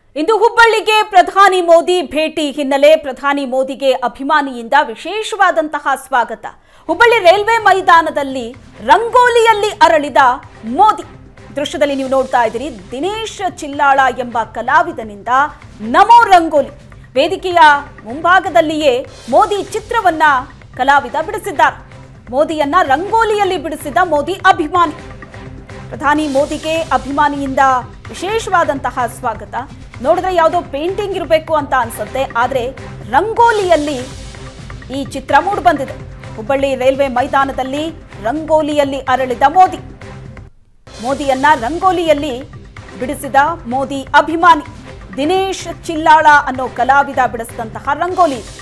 ಇಂದು ಹುಬ್ಬಳ್ಳಿಗೆ ಪ್ರಧಾನಿ ಮೋದಿ ಭೇಟಿ ಹಿನ್ನೆಲೆ ಪ್ರಧಾನಿ ಮೋದಿಗೆ ಅಭಿಮಾನಿಯಿಂದ ವಿಶೇಷವಾದಂತಹ ಸ್ವಾಗತ ಹುಬ್ಬಳ್ಳಿ ರೈಲ್ವೆ ಮೈದಾನದಲ್ಲಿ ರಂಗೋಲಿಯಲ್ಲಿ ಅರಳಿದ ಮೋದಿ ದೃಶ್ಯದಲ್ಲಿ ನೀವು ನೋಡ್ತಾ ಇದ್ದೀರಿ ದಿನೇಶ್ ಚಿಲ್ಲಾಳ ಎಂಬ ಕಲಾವಿದನಿಂದ ನಮೋ ರಂಗೋಲಿ ವೇದಿಕೆಯ ಮುಂಭಾಗದಲ್ಲಿಯೇ ಮೋದಿ ಚಿತ್ರವನ್ನ ಕಲಾವಿದ ಬಿಡಿಸಿದ್ದಾರೆ ಮೋದಿಯನ್ನ ರಂಗೋಲಿಯಲ್ಲಿ ಬಿಡಿಸಿದ ಮೋದಿ ಅಭಿಮಾನಿ ಪ್ರಧಾನಿ ಮೋದಿಗೆ ಅಭಿಮಾನಿಯಿಂದ ವಿಶೇಷವಾದಂತಹ ಸ್ವಾಗತ ನೋಡಿದ್ರೆ ಯಾವುದೋ ಪೇಂಟಿಂಗ್ ಇರಬೇಕು ಅಂತ ಅನ್ಸುತ್ತೆ ಆದರೆ ರಂಗೋಲಿಯಲ್ಲಿ ಈ ಚಿತ್ರ ಮೂಡಿ ಬಂದಿದೆ ಹುಬ್ಬಳ್ಳಿ ರೈಲ್ವೆ ಮೈದಾನದಲ್ಲಿ ರಂಗೋಲಿಯಲ್ಲಿ ಅರಳಿದ ಮೋದಿ ಮೋದಿಯನ್ನ ರಂಗೋಲಿಯಲ್ಲಿ ಬಿಡಿಸಿದ ಮೋದಿ ಅಭಿಮಾನಿ ದಿನೇಶ್ ಚಿಲ್ಲಾಳ ಅನ್ನೋ ಕಲಾವಿದ ಬಿಡಿಸಿದಂತಹ ರಂಗೋಲಿ ಇದು.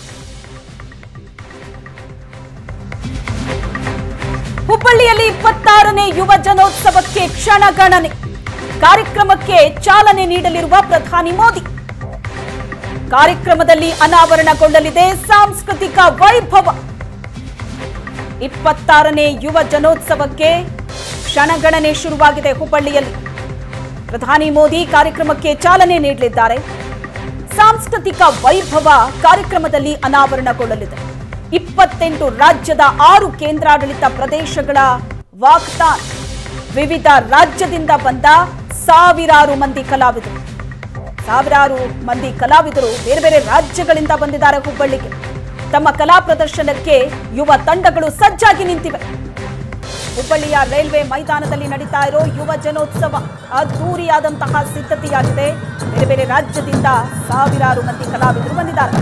ಹುಬ್ಬಳ್ಳಿಯಲ್ಲಿ ಇಪ್ಪತ್ತಾರನೇ ಯುವ ಜನೋತ್ಸವಕ್ಕೆ ಕ್ಷಣಗಣನೆ ಕಾರ್ಯಕ್ರಮಕ್ಕೆ ಚಾಲನೆ ನೀಡಲಿರುವ ಪ್ರಧಾನಿ ಮೋದಿ ಕಾರ್ಯಕ್ರಮದಲ್ಲಿ ಅನಾವರಣಗೊಳ್ಳಲಿದೆ ಸಾಂಸ್ಕೃತಿಕ ವೈಭವ ಇಪ್ಪತ್ತಾರನೇ ಯುವ ಜನೋತ್ಸವಕ್ಕೆ ಕ್ಷಣಗಣನೆ ಶುರುವಾಗಿದೆ ಹುಬ್ಬಳ್ಳಿಯಲ್ಲಿ ಪ್ರಧಾನಿ ಮೋದಿ ಕಾರ್ಯಕ್ರಮಕ್ಕೆ ಚಾಲನೆ ನೀಡಲಿದ್ದಾರೆ ಸಾಂಸ್ಕೃತಿಕ ವೈಭವ ಕಾರ್ಯಕ್ರಮದಲ್ಲಿ ಅನಾವರಣಗೊಳ್ಳಲಿದೆ ಇಪ್ಪತ್ತೆಂಟು ರಾಜ್ಯದ ಆರು ಕೇಂದ್ರಾಡಳಿತ ಪ್ರದೇಶಗಳ ವಾಕ್ತಾನ್ ವಿವಿಧ ರಾಜ್ಯದಿಂದ ಬಂದ ಸಾವಿರಾರು ಮಂದಿ ಕಲಾವಿದರು ಸಾವಿರಾರು ಮಂದಿ ಕಲಾವಿದರು ಬೇರೆ ಬೇರೆ ರಾಜ್ಯಗಳಿಂದ ಬಂದಿದ್ದಾರೆ ಹುಬ್ಬಳ್ಳಿಗೆ ತಮ್ಮ ಕಲಾ ಪ್ರದರ್ಶನಕ್ಕೆ ಯುವ ತಂಡಗಳು ಸಜ್ಜಾಗಿ ನಿಂತಿವೆ ಹುಬ್ಬಳ್ಳಿಯ ರೈಲ್ವೆ ಮೈದಾನದಲ್ಲಿ ನಡೀತಾ ಇರೋ ಯುವ ಜನೋತ್ಸವ ಅದ್ದೂರಿಯಾದಂತಹ ಸಿದ್ಧತೆಯಾಗಿದೆ ಬೇರೆ ಬೇರೆ ರಾಜ್ಯದಿಂದ ಸಾವಿರಾರು ಮಂದಿ ಕಲಾವಿದರು ಬಂದಿದ್ದಾರೆ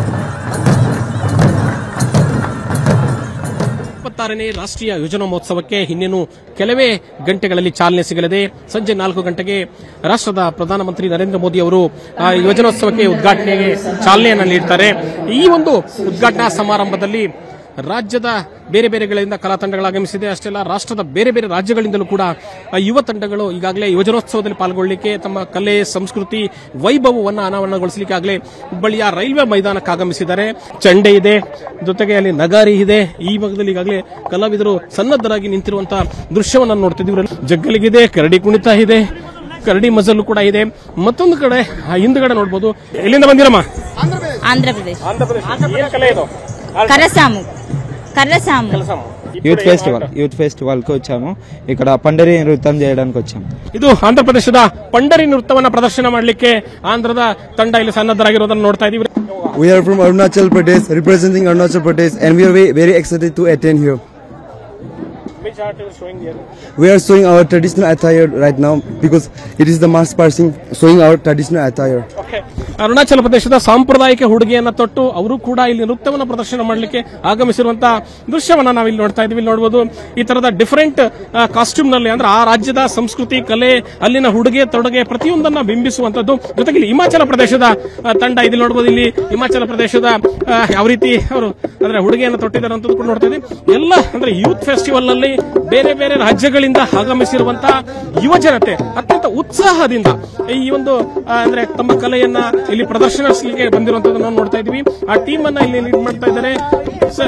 ಇಪ್ಪತ್ತಾರನೇ ರಾಷ್ಟ್ರೀಯ ಯೋಜನಾ ಮಹೋತ್ಸವಕ್ಕೆ ಇನ್ನೇನು ಕೆಲವೇ ಗಂಟೆಗಳಲ್ಲಿ ಚಾಲನೆ ಸಿಗಲಿದೆ ಸಂಜೆ ನಾಲ್ಕು ಗಂಟೆಗೆ ರಾಷ್ಟ್ರದ ಪ್ರಧಾನಮಂತ್ರಿ ನರೇಂದ್ರ ಮೋದಿ ಅವರು ಆ ಯೋಜನೋತ್ಸವಕ್ಕೆ ಉದ್ಘಾಟನೆಗೆ ಚಾಲನೆಯನ್ನು ನೀಡ್ತಾರೆ ಈ ಒಂದು ಉದ್ಘಾಟನಾ ಸಮಾರಂಭದಲ್ಲಿ ರಾಜ್ಯದ ಬೇರೆ ಬೇರೆಗಳಿಂದ ಕಲಾ ತಂಡಗಳು ಆಗಮಿಸಿದೆ ಅಷ್ಟೇ ಅಲ್ಲ ರಾಷ್ಟ್ರದ ಬೇರೆ ಬೇರೆ ರಾಜ್ಯಗಳಿಂದಲೂ ಕೂಡ ಆ ಯುವ ತಂಡಗಳು ಈಗಾಗಲೇ ಯೋಜನೋತ್ಸವದಲ್ಲಿ ಪಾಲ್ಗೊಳ್ಳಲಿಕ್ಕೆ ತಮ್ಮ ಕಲೆ ಸಂಸ್ಕೃತಿ ವೈಭವವನ್ನು ಅನಾವರಣಗೊಳಿಸಲಿಕ್ಕೆ ಆಗಲೇ ಹುಬ್ಬಳ್ಳಿಯ ರೈಲ್ವೆ ಮೈದಾನಕ್ಕೆ ಆಗಮಿಸಿದ್ದಾರೆ ಚಂಡೆ ಇದೆ ಜೊತೆಗೆ ಅಲ್ಲಿ ನಗಾರಿ ಇದೆ ಈ ಭಾಗದಲ್ಲಿ ಈಗಾಗಲೇ ಕಲಾವಿದರು ಸನ್ನದ್ಧರಾಗಿ ನಿಂತಿರುವಂತಹ ದೃಶ್ಯವನ್ನು ನೋಡ್ತಿದ್ದೀವಿ ಜಗ್ಗಲಿಗಿದೆ ಕರಡಿ ಕುಣಿತ ಇದೆ ಕರಡಿ ಮಜಲು ಕೂಡ ಇದೆ ಮತ್ತೊಂದು ಕಡೆ ಆ ಹಿಂದ್ಗಡೆ ನೋಡ್ಬೋದು ಎಲ್ಲಿಂದ ಬಂದಿರಮ್ಮ ఆంధ్రప్రదేశ్ ಆಂಧ್ರಪ್ರದೇಶ ಕಲೆ ಇದು కర్రసాము కర్రసాము యూత్ ఫెస్టివల్ యూత్ ఫెస్టివల్ కి వచ్చాము ఇక్కడ పండరి నృత్యం చేయడానికి వచ్చాము ಇದು ಆಂಧ್ರ ಪ್ರದೇಶದ ಪಂಡರಿ ನೃತ್ಯವನ್ನ ಪ್ರದರ್ಶನ ಮಾಡಲಿಕ್ಕೆ ಆಂಧ್ರದ ತಂಡ ಇಲ್ಲಿ ಸನ್ನದ್ಧರಾಗಿರೋದನ್ನು ನೋಡ್ತಾ ಇದೀವಿ We are from Arunachal Pradesh, representing Arunachal Pradesh, and we are very, very excited to attend here. We are showing our traditional attire right now because it is the mass passing showing our traditional attire. Arunachal ಪ್ರದೇಶದ ಸಾಂಪ್ರದಾಯಿಕ ಉಡುಗೆಯನ್ನ ತೊಟ್ಟು ಅವರು ಕೂಡ ಇಲ್ಲಿ ನೃತ್ಯವನ್ನು ಪ್ರದರ್ಶನ ಮಾಡಲಿಕ್ಕೆ ಆಗಮಿಸಿರುವಂತಹ ದೃಶ್ಯವನ್ನ ನಾವು ಇಲ್ಲಿ ನೋಡ್ತಾ ಇದೀವಿ ಇಲ್ಲಿ ನೋಡಬಹುದು ಈ ತರದ ಡಿಫರೆಂಟ್ ಕಾಸ್ಟ್ಯೂಮ್ ನಲ್ಲಿ ಅಂದ್ರೆ ಆ ರಾಜ್ಯದ ಸಂಸ್ಕೃತಿ ಕಲೆ ಅಲ್ಲಿನ ಉಡುಗೆ ತೊಡುಗೆ ಪ್ರತಿಯೊಂದನ್ನ ಬಿಂಬಿಸುವಂತದ್ದು ಜೊತೆಗೆ ಇಲ್ಲಿ ಹಿಮಾಚಲ ಪ್ರದೇಶದ ಆ, ತಂಡ ಇಲ್ಲಿ ನೋಡಬಹುದು ಇಲ್ಲಿ ಹಿಮಾಚಲ ಪ್ರದೇಶದ ಆ, ಯಾವ ರೀತಿ ಅವರು ಅಂದ್ರೆ ಉಡುಗೆಯನ್ನು ತೊಟ್ಟಿದ್ದಾರೆ ಅಂತ ಕೂಡ ನೋಡ್ತಾ ಇದೀವಿ ಎಲ್ಲ ಅಂದ್ರೆ ಯೂತ್ ಫೆಸ್ಟಿವಲ್ ನಲ್ಲಿ ಬೇರೆ ಬೇರೆ ರಾಜ್ಯಗಳಿಂದ ಆಗಮಿಸಿರುವಂತಹ ಯುವ ಜನತೆ ಅತ್ಯಂತ ಉತ್ಸಾಹದಿಂದ ಈ ಒಂದು ಆ, ಅಂದ್ರೆ ತಮ್ಮ ಕಲೆಯನ್ನ ಇಲ್ಲಿ ಪ್ರದರ್ಶನಿಸಲಿಕ್ಕೆ ಬಂದಿರುವಂತದ್ದನ್ನು ನಾವು ನೋಡ್ತಾ ಇದೀವಿ ಆ ಟೀಮ್ ಅನ್ನ ಇಲ್ಲಿ ಲೀಡ್ ಮಾಡ್ತಾ ಇದ್ದಾರೆ sir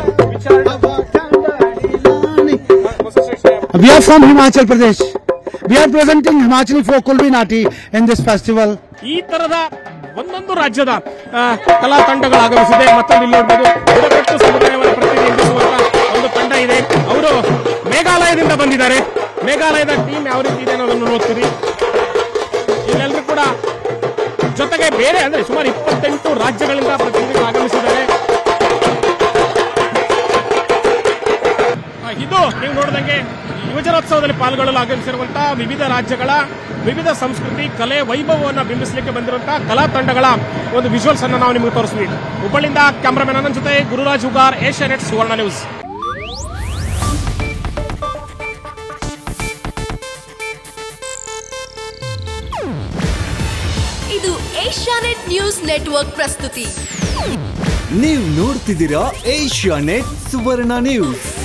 We are from Himachal Pradesh. We are presenting Himachali folk Kulbi Nati in this festival. ಈ ತರದ ಒಂದೊಂದು ರಾಜ್ಯದ ಆ, ಕಲಾ ತಂಡಗಳು ಆಗಮಿಸಿದೆ ಮತ್ತೊಂದು ಇಲ್ಲಿ ನೋಡಬಹುದು ಬುಡಕಟ್ಟು ಸಮುದಾಯವನ್ನು ಪ್ರತಿನಿಧಿಸುವಂತ ಒಂದು ತಂಡ ಇದೆ ಅವರು ಮೇಘಾಲಯದಿಂದ ಬಂದಿದ್ದಾರೆ ಮೇಘಾಲಯದ ಟೀಮ್ ಯಾವ ರೀತಿ ಇದೆ ಅನ್ನೋದನ್ನು ನೋಡ್ತೀರಿ ಇಲ್ಲೆಲ್ಲರೂ ಕೂಡ ಜೊತೆಗೆ ಬೇರೆ ಅಂದ್ರೆ ಸುಮಾರು ಇಪ್ಪತ್ತೆಂಟು ರಾಜ್ಯಗಳಿಂದ ಪ್ರತಿನಿಧಿಗಳು ಆಗಮಿಸಿದ್ದಾರೆ ಆ, ಇದು ನೀವು ನೋಡಿದಂಗೆ ಯುವಜನೋತ್ಸವದಲ್ಲಿ ಪಾಲ್ಗೊಳ್ಳಲು ಆಗಮಿಸಿರುವಂತಹ ವಿವಿಧ ರಾಜ್ಯಗಳ ವಿವಿಧ ಸಂಸ್ಕೃತಿ ಕಲೆ ವೈಭವವನ್ನು ಬಿಂಬಿಸಲಿಕ್ಕೆ ಬಂದಿರುವಂತಹ ಕಲಾ ತಂಡಗಳ ಒಂದು ವಿಜುವಲ್ಸ್ ಅನ್ನು ನಾವು ನಿಮಗೆ ತೋರಿಸ್ತೀವಿ ಹುಬ್ಬಳ್ಳಿಯಿಂದ ಕ್ಯಾಮರಾಮನ್ ನನ್ನ ಜೊತೆ Gururaj Hugar Asianet Suvarna news ಇದು ಏಷ್ಯಾನೆಟ್ ನ್ಯೂಸ್ ನೆಟ್ವರ್ಕ್ ಪ್ರಸ್ತುತಿ ನೀವು ನೋಡ್ತಿದ್ದೀರಾ ಏಷ್ಯಾ ನೆಟ್ ಸುವರ್ಣ ನ್ಯೂಸ್